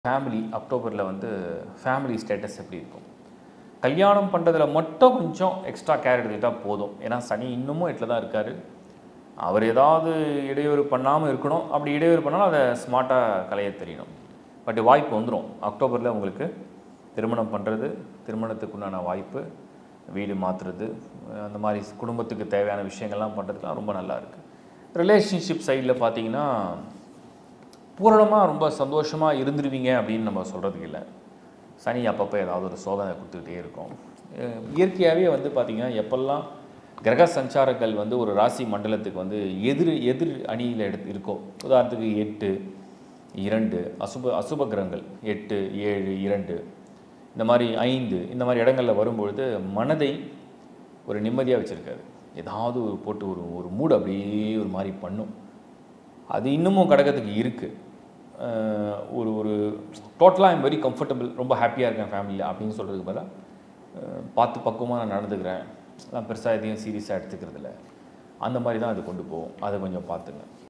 family அக்டோபரில் வந்து family status எப்படி இருக்கும் கல்யாணம் பண்ணுறதுல மட்டும் கொஞ்சம் எக்ஸ்ட்ரா கேர் எடுத்துக்கிட்டால் போதும் ஏன்னா சனி இன்னமும் எட்டில் தான் இருக்கார் அவர் ஏதாவது இடையூறு பண்ணாமல் இருக்கணும் அப்படி இடையூறு பண்ணாலும் அதை ஸ்மார்ட்டாக கலைய தெரியணும் பட் வாய்ப்பு வந்துடும் அக்டோபரில் உங்களுக்கு திருமணம் பண்ணுறது திருமணத்துக்குண்டான வாய்ப்பு வீடு மாற்றுறது அந்த மாதிரி குடும்பத்துக்கு தேவையான விஷயங்கள்லாம் பண்ணுறதுலாம் ரொம்ப நல்லா இருக்குது ரிலேஷன்ஷிப் சைடில் பார்த்தீங்கன்னா பூரணமாக ரொம்ப சந்தோஷமாக இருந்துருவீங்க அப்படின்னு நம்ம சொல்கிறதுக்கு இல்லை சனி அப்பப்போ ஏதாவது ஒரு சோதனை கொடுத்துக்கிட்டே இருக்கும் அஹ் இயற்கையாகவே வந்து பார்த்திங்கன்னா எப்பெல்லாம் கிரக சஞ்சாரங்கள் வந்து ஒரு ராசி மண்டலத்துக்கு வந்து எதிர் எதிர் அணியில் எடுத்து இருக்கோ உதாரணத்துக்கு எட்டு இரண்டு அசுப அசுப கிரகங்கள் எட்டு ஏழு இரண்டு இந்த மாதிரி ஐந்து இந்த மாதிரி இடங்களில் வரும்பொழுது மனதை ஒரு நிம்மதியாக வச்சுருக்காரு ஏதாவது ஒரு போட்டு ஒரு ஒரு மூடு அப்படியே ஒரு மாதிரி பண்ணும் அது இன்னமும் கடகத்துக்கு இருக்குது ஒரு ஒரு டோட்டலாக ஐம் வெரி கம்ஃபர்டபுள் ரொம்ப ஹாப்பியாக இருக்கேன் ஃபேமிலியில் அப்படின்னு சொல்கிறதுக்கு பதிலாக பார்த்து பக்குவமாக நான் நடந்துக்கிறேன் நான் பெருசாக எதையும் சீரியஸாக எடுத்துக்கிறது இல்ல அந்த மாதிரி தான் அது கொண்டு போகும் அதை கொஞ்சம் பார்த்துங்க